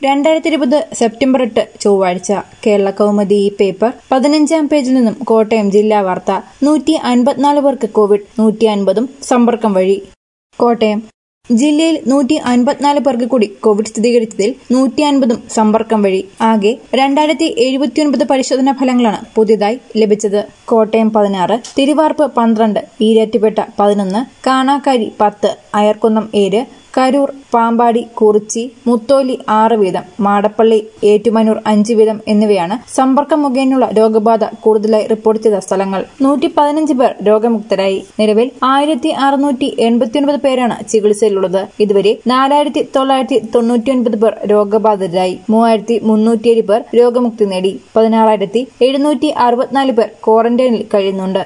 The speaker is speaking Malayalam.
രണ്ടായിരത്തി ഇരുപത് സെപ്റ്റംബർ എട്ട് ചൊവ്വാഴ്ച കേരള കൗമുദി ഈ പേപ്പർ പതിനഞ്ചാം പേജിൽ നിന്നും കോട്ടയം ജില്ലാ വാർത്ത നൂറ്റി അൻപത്തിനാല് പേർക്ക് കോവിഡ് നൂറ്റി അൻപതും സമ്പർക്കം വഴി കോട്ടയം ജില്ലയിൽ നൂറ്റി അൻപത്തിനാല് പേർക്ക് കൂടി കോവിഡ് സ്ഥിരീകരിച്ചതിൽ നൂറ്റി അൻപതും സമ്പർക്കം വഴി ആകെ രണ്ടായിരത്തി എഴുപത്തിയൊൻപത് പരിശോധനാ ഫലങ്ങളാണ് പുതിയതായി ലഭിച്ചത് കോട്ടയം പതിനാറ് തിരുവാർപ്പ് പന്ത്രണ്ട് ഈരാറ്റുപേട്ട പതിനൊന്ന് കാണാക്കാരി പത്ത് അയർക്കുന്നം ഏഴ് കരൂർ പാമ്പാടി കുറിച്ചി മുത്തോലി ആറ് വീതം മാടപ്പള്ളി ഏറ്റുമാനൂർ അഞ്ച് വീതം എന്നിവയാണ് സമ്പർക്കം മുഖേനയുള്ള രോഗബാധ കൂടുതലായി റിപ്പോർട്ട് ചെയ്ത സ്ഥലങ്ങൾ നൂറ്റി പതിനഞ്ച് പേർ രോഗമുക്തരായി നിലവിൽ ആയിരത്തി അറുന്നൂറ്റി എൺപത്തിയൊൻപത് പേരാണ് ചികിത്സയിലുള്ളത് ഇതുവരെ നാലായിരത്തി തൊള്ളായിരത്തി തൊണ്ണൂറ്റിയൊൻപത് പേർ രോഗബാധിതരായി മൂവായിരത്തി മുന്നൂറ്റിയേഴ് പേർ രോഗമുക്തി നേടി പതിനാറായിരത്തി എഴുന്നൂറ്റി അറുപത്തിനാല് പേർ ക്വാറന്റൈനിൽ കഴിയുന്നുണ്ട്